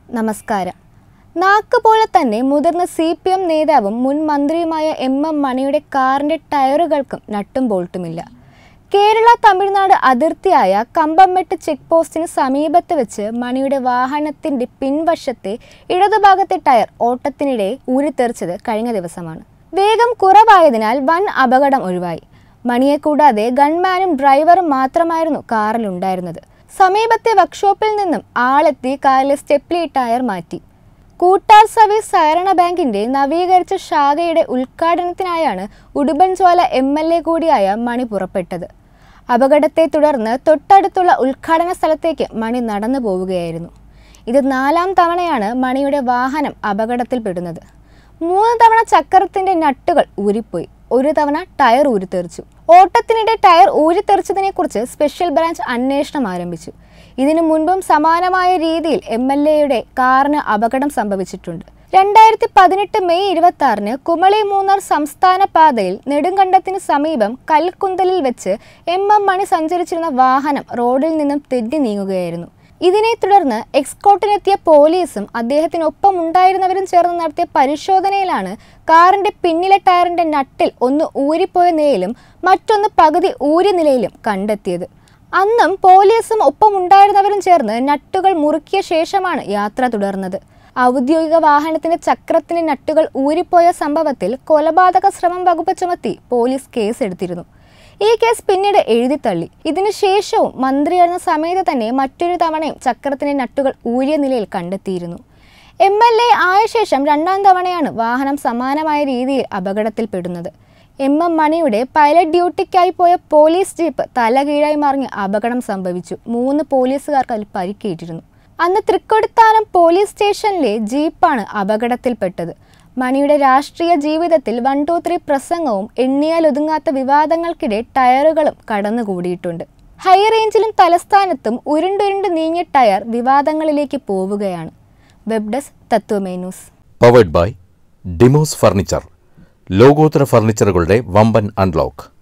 നമസ്കാരം നാക്ക് പോലെ തന്നെ മുതിർന്ന സി പി എം നേതാവും മുൻ മന്ത്രിയുമായ എം എം മണിയുടെ കാറിന്റെ ടയറുകൾക്കും നട്ടും ബോൾട്ടുമില്ല കേരള തമിഴ്നാട് അതിർത്തിയായ കമ്പംമെട്ട് ചെക്ക് പോസ്റ്റിന് സമീപത്ത് വെച്ച് മണിയുടെ വാഹനത്തിന്റെ പിൻവശത്തെ ഇടതുഭാഗത്തെ ടയർ ഓട്ടത്തിനിടെ ഊരിത്തെറിച്ചത് കഴിഞ്ഞ ദിവസമാണ് വേഗം കുറവായതിനാൽ വൻ അപകടം ഒഴിവായി മണിയെ കൂടാതെ ഗൺമാനും ഡ്രൈവറും മാത്രമായിരുന്നു കാറിലുണ്ടായിരുന്നത് സമീപത്തെ വർക്ക്ഷോപ്പിൽ നിന്നും ആളെത്തി കാറിലെ സ്റ്റെപ്ലി ടയർ മാറ്റി കൂട്ടാർ സർവീസ് സഹകരണ ബാങ്കിന്റെ നവീകരിച്ച ശാഖയുടെ ഉദ്ഘാടനത്തിനായാണ് ഉടുമ്പൻചോല എം എൽ എ കൂടിയായ മണി പുറപ്പെട്ടത് അപകടത്തെ തുടർന്ന് തൊട്ടടുത്തുള്ള ഉദ്ഘാടന സ്ഥലത്തേക്ക് മണി നടന്നു പോവുകയായിരുന്നു ഇത് നാലാം തവണയാണ് മണിയുടെ വാഹനം അപകടത്തിൽപ്പെടുന്നത് മൂന്ന് തവണ ചക്രത്തിന്റെ നട്ടുകൾ ഊരിപ്പോയി ഒരു തവണ ടയർ ഊരിത്തെറിച്ചു ഓട്ടത്തിനിടെ ടയർ ഊരിത്തെറിച്ചതിനെക്കുറിച്ച് സ്പെഷ്യൽ ബ്രാഞ്ച് അന്വേഷണം ആരംഭിച്ചു ഇതിനു മുൻപും സമാനമായ രീതിയിൽ എം എൽ എയുടെ കാറിന് അപകടം സംഭവിച്ചിട്ടുണ്ട് രണ്ടായിരത്തി പതിനെട്ട് മെയ് ഇരുപത്തി ആറിന് കുമളി മൂന്നാർ സംസ്ഥാന പാതയിൽ നെടുങ്കണ്ടത്തിന് സമീപം കൽക്കുന്തലിൽ വെച്ച് എം എം മണി സഞ്ചരിച്ചിരുന്ന വാഹനം റോഡിൽ നിന്നും തെറ്റി നീങ്ങുകയായിരുന്നു ഇതിനെ തുടർന്ന് എക്സ്കോട്ടിനെത്തിയ പോലീസും അദ്ദേഹത്തിനൊപ്പം ഉണ്ടായിരുന്നവരും ചേർന്ന് നടത്തിയ പരിശോധനയിലാണ് കാറിന്റെ പിന്നിലെ ടയറിന്റെ നട്ടിൽ ഒന്ന് ഊരിപ്പോയ നിലയിലും മറ്റൊന്ന് പകുതി ഊരിയ നിലയിലും കണ്ടെത്തിയത് അന്നും പോലീസും ഒപ്പം ഉണ്ടായിരുന്നവരും ചേർന്ന് നട്ടുകൾ മുറുക്കിയ ശേഷമാണ് യാത്ര തുടർന്നത് ഔദ്യോഗിക വാഹനത്തിന്റെ ചക്രത്തിന് നട്ടുകൾ ഊരിപ്പോയ സംഭവത്തിൽ കൊലപാതക ശ്രമം വകുപ്പ് ചുമത്തി പോലീസ് കേസെടുത്തിരുന്നു ഈ കേസ് പിന്നീട് എഴുതിത്തള്ളി ഇതിനുശേഷവും മന്ത്രിയായിരുന്ന സമയത്ത് തന്നെ മറ്റൊരു തവണയും ചക്രത്തിന്റെ നട്ടുകൾ ഊരിയ നിലയിൽ കണ്ടെത്തിയിരുന്നു എം എൽ എ ആയ ശേഷം രണ്ടാം തവണയാണ് വാഹനം സമാനമായ രീതിയിൽ അപകടത്തിൽപ്പെടുന്നത് എം എം മണിയുടെ പൈലറ്റ് ഡ്യൂട്ടിക്കായി പോയ പോലീസ് ജീപ്പ് തലകീഴായി മറിഞ്ഞ് അപകടം സംഭവിച്ചു മൂന്ന് പോലീസുകാർക്ക് അതിൽ പരിക്കേറ്റിരുന്നു അന്ന് തൃക്കൊടുത്താനം പോലീസ് സ്റ്റേഷനിലെ ജീപ്പാണ് അപകടത്തിൽപ്പെട്ടത് മണിയുടെ രാഷ്ട്രീയ ജീവിതത്തിൽ വൺ ടു ത്രീ പ്രസംഗവും എണ്ണിയാലൊതുങ്ങാത്ത വിവാദങ്ങൾക്കിടെ ടയറുകളും കടന്നുകൂടിയിട്ടുണ്ട് ഹൈ റേഞ്ചിലും തലസ്ഥാനത്തും ഉരുണ്ടുരുണ്ട് നീങ്ങിയ ടയർ വിവാദങ്ങളിലേക്ക് പോവുകയാണ് web desk Tatwame news powered by Demos furniture ലോകോത്തര ഫർണിച്ചറുകളുടെ വമ്പൻ അൺലോക്ക്